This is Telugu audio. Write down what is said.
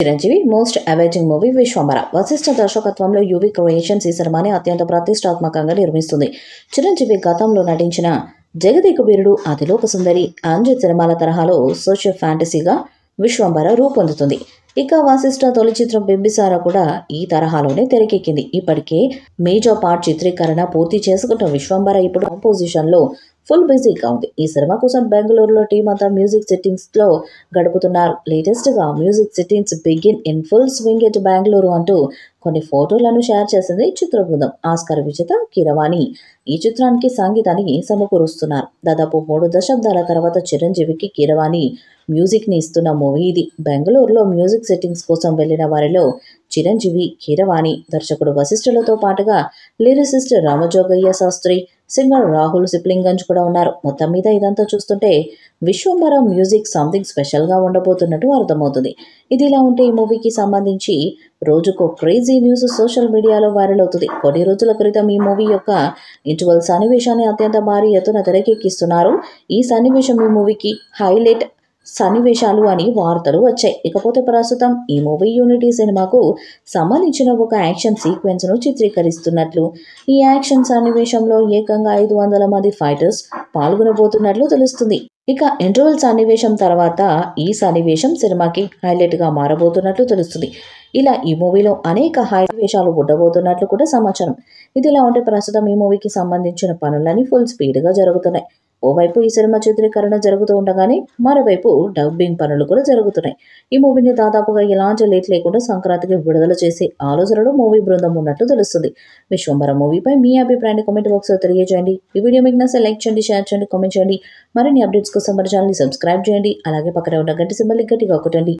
Chiranjeevi most awaiting movie Vishwambhara Vassishta దర్శకత్వంలో యువి క్రియేషన్స్ ఈ సినిమాని అత్యంత ప్రతిష్టాత్మకంగా నిర్మిస్తుంది చిరంజీవి గతంలో నటించిన జగదేక వీరుడు అతిలోక సుందరి అంజిత్ సినిమాల తరహాలో సోషల్ ఫ్యాంటసీగా విశ్వంబర రూపొందుతుంది ఇక వాసిష్ఠ తొలి చిత్రం బింబిసార కూడా ఈ తరహాలోనే తెరకెక్కింది ఇప్పటికే మేజర్ పార్ట్ చిత్రీకరణ పూర్తి చేసుకుంటున్న విశ్వంబర ఇప్పుడు కాంపోజిషన్లో ఫుల్ బిజీగా ఉంది ఈ సినిమా కోసం బెంగళూరులో టీం అంతా మ్యూజిక్ సిట్టింగ్స్లో గడుపుతున్నారు లేటెస్ట్గా music sittings begin in full swing at Bengaluru అంటూ కొన్ని ఫోటోలను షేర్ చేసింది చిత్ర బృందం ఆస్కర్ విజేత కిరవాణి ఈ చిత్రానికి సంగీతాన్ని సమకూరుస్తున్నారు దాదాపు మూడు దశాబ్దాల తర్వాత చిరంజీవికి కీరవాణి మ్యూజిక్ని ఇస్తున్న మూవీ ఇది బెంగళూరులో మ్యూజిక్ సెట్టింగ్స్ కోసం వెళ్ళిన వారిలో చిరంజీవి కీరవాణి దర్శకుడు వశిష్ఠులతో పాటుగా లిరిసిస్ట్ రామజోగయ్య శాస్త్రి సింగర్ రాహుల్ సిప్లింగంజ్ కూడా ఉన్నారు మొత్తం మీద ఇదంతా చూస్తుంటే విశ్వంబర మ్యూజిక్ సంథింగ్ స్పెషల్గా ఉండబోతున్నట్టు అర్థమవుతుంది ఇది ఇలా ఉంటే ఈ మూవీకి సంబంధించి రోజుకో క్రేజీ న్యూస్ సోషల్ మీడియాలో వైరల్ అవుతుంది కొన్ని రోజుల క్రితం ఈ మూవీ యొక్క ఇంటువల్ సన్నివేశాన్ని అత్యంత భారీ ఎత్తున తెరకెక్కిస్తున్నారు ఈ సన్నివేశం ఈ మూవీకి హైలైట్ సన్నివేశాలు అని వార్తలు వచ్చాయి ఇకపోతే ప్రస్తుతం ఈ మూవీ యూనిటీ సినిమాకు సంబంధించిన ఒక యాక్షన్ సీక్వెన్స్ను చిత్రీకరిస్తున్నట్లు ఈ యాక్షన్ సన్నివేశంలో ఏకంగా ఐదు వందల మంది ఫైటర్స్ పాల్గొనబోతున్నట్లు తెలుస్తుంది ఇక ఇంటర్వెల్ సన్నివేశం తర్వాత ఈ సన్నివేశం సినిమాకి హైలైట్గా మారబోతున్నట్లు తెలుస్తుంది ఇలా ఈ మూవీలో అనేక హైవేషాలు ఉండబోతున్నట్లు కూడా సమాచారం ఇదిలా ఉంటే ప్రస్తుతం ఈ మూవీకి సంబంధించిన పనులన్నీ ఫుల్ స్పీడ్గా జరుగుతున్నాయి ఓవైపు ఈ సినిమా చిత్రీకరణ జరుగుతూ ఉండగానే మరోవైపు డబ్బింగ్ పనులు కూడా జరుగుతున్నాయి ఈ మూవీని దాదాపుగా ఎలాంటి లేట్ లేకుండా సంక్రాంతికి విడుదల చేసే ఆలోచనలో మూవీ బృందం ఉన్నట్టు తెలుస్తుంది విశ్వంబర మూవీపై మీ అభిప్రాయాన్ని కామెంట్ బాక్స్లో తెలియజేయండి ఈ వీడియో మీకు నచ్చితే లైక్ చేయండి షేర్ చేయండి కామెంట్ చేయండి మరిన్ని అప్డేట్స్ కోసం మన ఛానల్ని సబ్స్క్రైబ్ చేయండి అలాగే పక్కనే ఉన్న గంట సింబల్ గట్టిగా ఒకటండి